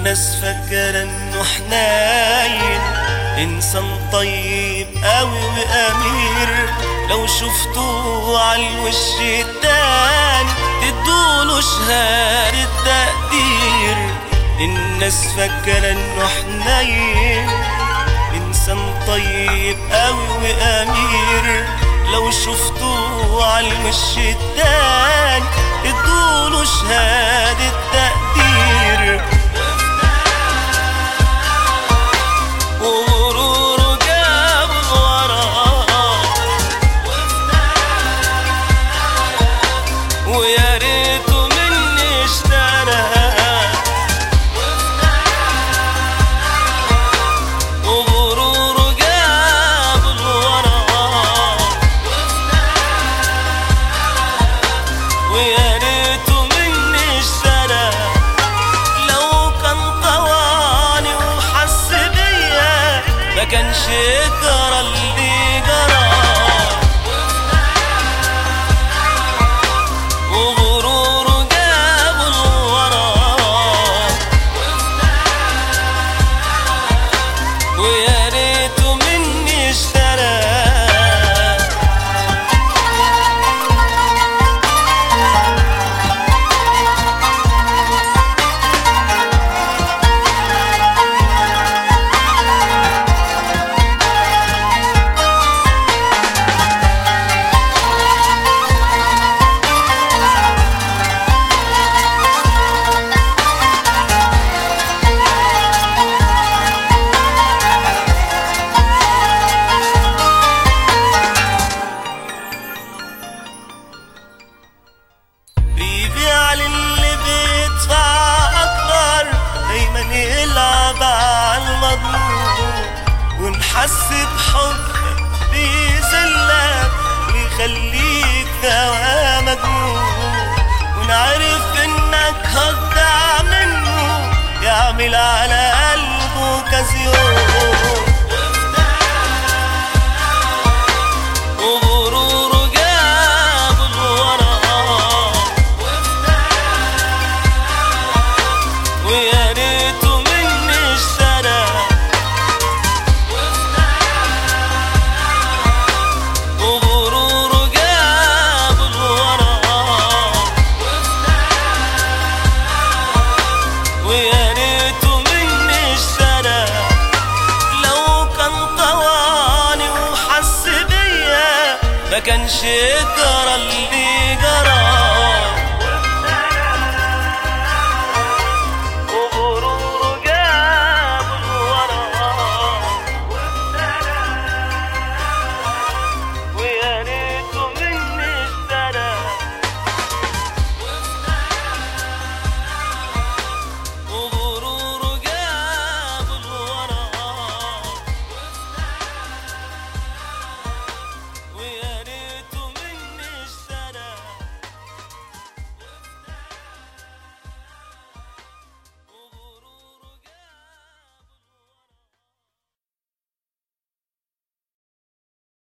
الناس فاكرة انه حنين انسان طيب قوي وامير لو شفتوه على الوش التاني تدوله شهادة تقدير الناس فاكرة انه حنين انسان طيب قوي وامير لو شفتوه على الوش التاني ادوله شهادة تقدير وغروره جاب وراه ويا ريته مني اشترى وغروره جاب الورا ويا ريته مني اشترى لو كان طواني وحس بيا ما كانش يجرى اللي جرى وغروره جاب الورا ويا ريته مني اشترى بيبيع للي بيدفع أكبر دايما يلعب على المضمون ونحس بحبك بيذلك ويخليك دوا مجنون ونعرف انك هتضيع منه يعمل على قلبه كزيون وغروره جاب الورا ويا ريته مني اشترى وغروره جاب الورا ويا ريته مني اشترى لو كان طواني وحس بيا ما كانش يجرى اللي